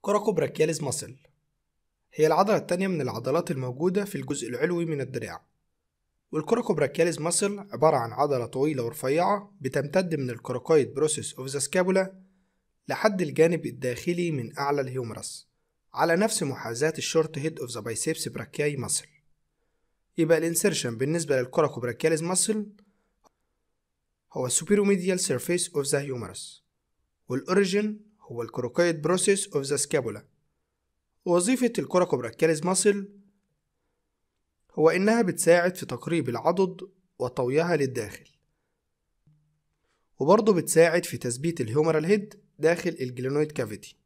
كوراكوبراكياليز ماسل هي العضلة التانية من العضلات الموجودة في الجزء العلوي من الدراع والكوراكوبراكياليز ماسل عبارة عن عضلة طويلة ورفيعة بتمتد من الكوراكويد بروسيس اوف ذا سكابولا لحد الجانب الداخلي من أعلى الهيومرس على نفس محاذاة الشورت هيد اوف ذا بايسيبس براكياي ماسل يبقى الانسرشن بالنسبة للكوراكوبراكياليز ماسل هو السوبيروميديال سيرفيس اوف ذا هيومرس والأوريجين هو الكوراكويد بروسيس اوف ذا سكابولا وظيفة الكوراكوبراكياليز ماسل هو إنها بتساعد في تقريب العضد وطويها للداخل وبرضه بتساعد في تثبيت الهيومرال هيد داخل الجلينويد كافيتي